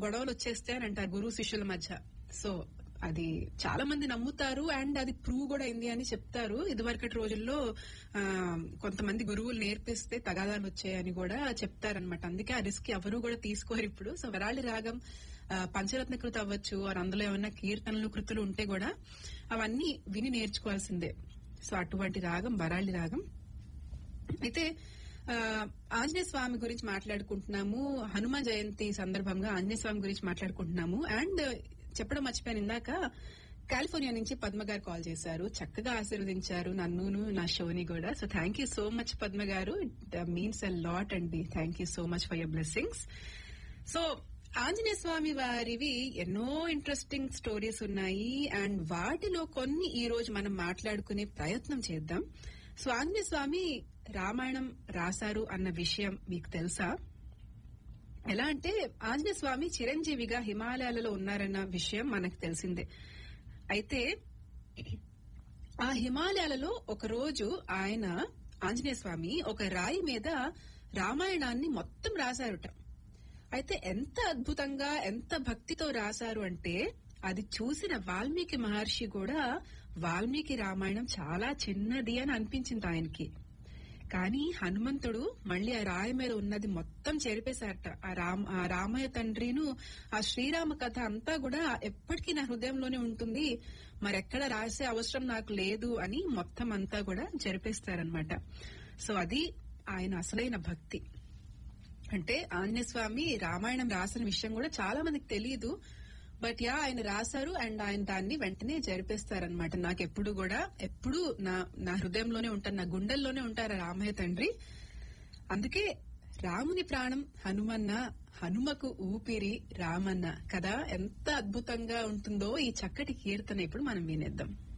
గొడవలు వచ్చేస్తే అని అంటారు గురువు శిష్యుల మధ్య సో అది చాలా మంది నమ్ముతారు అండ్ అది ప్రూవ్ కూడా అయింది అని చెప్తారు ఇదివరకటి రోజుల్లో ఆ, కొంతమంది గురువులు నేర్పిస్తే తగాదాలు వచ్చాయని కూడా చెప్తారనమాట అందుకే ఆ రిస్క్ ఎవరు కూడా తీసుకోరు ఇప్పుడు సో వరాళి రాగం ఆ, పంచరత్న కృతి అవ్వచ్చు ఆర్ అందులో ఏమన్నా కీర్తనలు కృతులు ఉంటే కూడా అవన్నీ విని నేర్చుకోవాల్సిందే సో అటువంటి రాగం వరాళి రాగం అయితే ఆ, ఆంజనేయ స్వామి గురించి మాట్లాడుకుంటున్నాము హనుమ జయంతి సందర్భంగా ఆంజనేయ స్వామి గురించి మాట్లాడుకుంటున్నాము అండ్ చెప్పడం మర్చిపోయాను ఇందాక కాలిఫోర్నియా నుంచి పద్మ గారు కాల్ చేశారు చక్కగా ఆశీర్వదించారు నన్నును నా షోని కూడా so thank you so much Padma garu it means a lot అండి thank you so much for your blessings so Anjaneya Swami వారివి ఎన్నో ఇంట్రెస్టింగ్ స్టోరీస్ ఉన్నాయి అండ్ వాటిలో కొన్ని ఈ రోజు మనం మాట్లాడుకునే ప్రయత్నం చేద్దాం సో ఆంజనేయ స్వామి రామాయణం రాశారు అన్న విషయం మీకు తెలుసా ఎలా అంటే ఆంజనేయ స్వామి చిరంజీవిగా హిమాలయాలలో ఉన్నారన్న విషయం మనకు తెలిసిందే అయితే ఆ హిమాలయాలలో ఒక రోజు ఆయన ఆంజనేయ స్వామి ఒక రాయి మీద రామాయణాన్ని మొత్తం రాశారుట అయితే ఎంత అద్భుతంగా ఎంత భక్తితో రాశారు అంటే అది చూసిన వాల్మీకి మహర్షి కూడా వాల్మీకి రామాయణం చాలా చిన్నది అని అనిపించింది ఆయనకి కానీ హనుమంతుడు మళ్ళీ ఆ రాయి మీద ఉన్నది మొత్తం చెరిపేశారట ఆ రామ ఆ రామయ్య తండ్రిను ఆ శ్రీరామ కథ అంతా కూడా ఎప్పటికీ నా హృదయంలోనే ఉంటుంది మరెక్కడ రాసే అవసరం నాకు లేదు అని మొత్తం అంతా కూడా జరిపేస్తారనమాట సో అది ఆయన అసలైన భక్తి అంటే ఆంజనేయ స్వామి రామాయణం రాసిన విషయం కూడా చాలా మందికి తెలియదు బట్ యా ఆయన రాశారు అండ్ ఆయన దాన్ని వెంటనే జరిపేస్తారనమాట నాకు ఎప్పుడు కూడా ఎప్పుడు నా నా హృదయంలోనే ఉంటారు నా గుండెల్లోనే ఉంటారు ఆ రామయ్య తండ్రి అందుకే రాముని ప్రాణం హనుమన్న హనుమకు ఊపిరి రామన్న కదా ఎంత అద్భుతంగా ఉంటుందో ఈ చక్కటి కీర్తన ఇప్పుడు మనం వినేద్దాం